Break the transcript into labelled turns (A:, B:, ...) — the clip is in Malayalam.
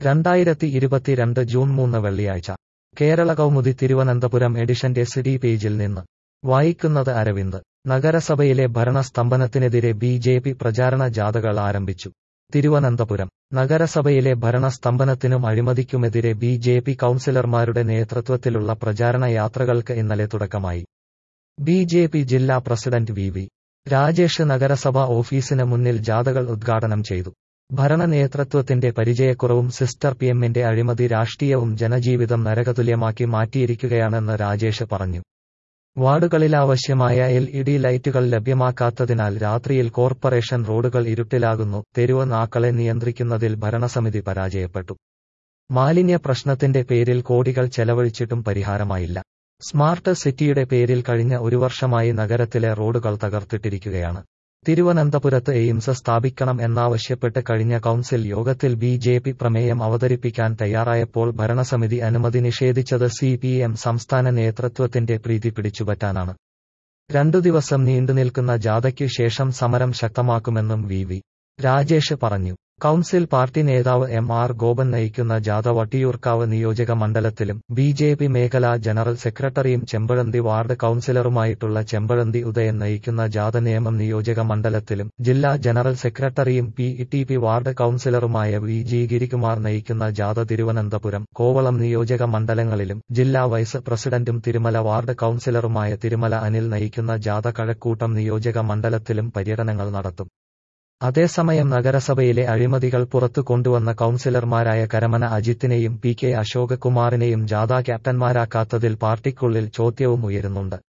A: രണ്ടായിരത്തി ഇരുപത്തിരണ്ട് ജൂൺ മൂന്ന് വെള്ളിയാഴ്ച കേരള കൗമുദി തിരുവനന്തപുരം എഡിഷന്റെ സിഡി പേജിൽ നിന്ന് വായിക്കുന്നത് അരവിന്ദ് നഗരസഭയിലെ ഭരണസ്തംഭനത്തിനെതിരെ ബി ജെ പി പ്രചാരണ ജാഥകൾ ആരംഭിച്ചു തിരുവനന്തപുരം നഗരസഭയിലെ ഭരണസ്തംഭനത്തിനും അഴിമതിക്കുമെതിരെ ബി ജെ പി കൗൺസിലർമാരുടെ നേതൃത്വത്തിലുള്ള പ്രചാരണ യാത്രകൾക്ക് ഇന്നലെ തുടക്കമായി ബി ജെ പി ജില്ലാ പ്രസിഡന്റ് വി വി രാജേഷ് നഗരസഭ ഓഫീസിന് മുന്നിൽ ജാഥകൾ ഉദ്ഘാടനം ചെയ്തു ഭരണ നേതൃത്വത്തിന്റെ പരിചയക്കുറവും സിസ്റ്റർ പി എമ്മിന്റെ അഴിമതി രാഷ്ട്രീയവും ജനജീവിതം നരകതുല്യമാക്കി മാറ്റിയിരിക്കുകയാണെന്ന് രാജേഷ് പറഞ്ഞു വാർഡുകളിലാവശ്യമായ എൽ ഇ ഡി ലൈറ്റുകൾ ലഭ്യമാക്കാത്തതിനാൽ രാത്രിയിൽ കോർപ്പറേഷൻ റോഡുകൾ ഇരുട്ടിലാകുന്നു തെരുവ് നാക്കളെ നിയന്ത്രിക്കുന്നതിൽ ഭരണസമിതി പരാജയപ്പെട്ടു മാലിന്യ പ്രശ്നത്തിന്റെ പേരിൽ കോടികൾ ചെലവഴിച്ചിട്ടും പരിഹാരമായില്ല സ്മാർട്ട് സിറ്റിയുടെ പേരിൽ കഴിഞ്ഞ ഒരു വർഷമായി നഗരത്തിലെ റോഡുകൾ തകർത്തിട്ടിരിക്കുകയാണ് തിരുവനന്തപുരത്ത് എയിംസ് സ്ഥാപിക്കണം എന്നാവശ്യപ്പെട്ട് കഴിഞ്ഞ കൌൺസിൽ യോഗത്തിൽ ബി ജെ പി പ്രമേയം അവതരിപ്പിക്കാൻ തയ്യാറായപ്പോൾ ഭരണസമിതി അനുമതി നിഷേധിച്ചത് സി പി എം സംസ്ഥാന നേതൃത്വത്തിന്റെ പ്രീതി പിടിച്ചുപറ്റാനാണ് രണ്ടു ദിവസം നീണ്ടുനിൽക്കുന്ന ജാഥയ്ക്കു ശേഷം സമരം ശക്തമാക്കുമെന്നും വി വി രാജേഷ് പറഞ്ഞു കൌൺസിൽ പാർട്ടി നേതാവ് എം ആർ ഗോപൻ നയിക്കുന്ന ജാഥ വട്ടിയൂർക്കാവ് നിയോജക മണ്ഡലത്തിലും ബി ജെ പി മേഖലാ ജനറൽ സെക്രട്ടറിയും ചെമ്പഴന്തി വാർഡ് കൌൺസിലറുമായിട്ടുള്ള ചെമ്പഴന്തി ഉദയൻ നയിക്കുന്ന ജാഥ നിയമം നിയോജക മണ്ഡലത്തിലും ജില്ലാ ജനറൽ സെക്രട്ടറിയും പി ടി പി വാർഡ് കൌൺസിലറുമായ വി ജി ഗിരികുമാർ നയിക്കുന്ന ജാഥ തിരുവനന്തപുരം കോവളം നിയോജക മണ്ഡലങ്ങളിലും ജില്ലാ വൈസ് പ്രസിഡന്റും തിരുമല വാർഡ് കൌൺസിലറുമായ തിരുമല അനിൽ നയിക്കുന്ന ജാഥ കഴക്കൂട്ടം നിയോജക മണ്ഡലത്തിലും പര്യടനങ്ങൾ നടത്തും അതേസമയം നഗരസഭയിലെ അഴിമതികൾ പുറത്തു കൊണ്ടുവന്ന കൌൺസിലർമാരായ കരമന അജിത്തിനെയും പി കെ അശോക് കുമാറിനെയും ജാഥ ക്യാപ്റ്റന്മാരാക്കാത്തതിൽ പാർട്ടിക്കുള്ളിൽ ചോദ്യവും ഉയരുന്നുണ്ട്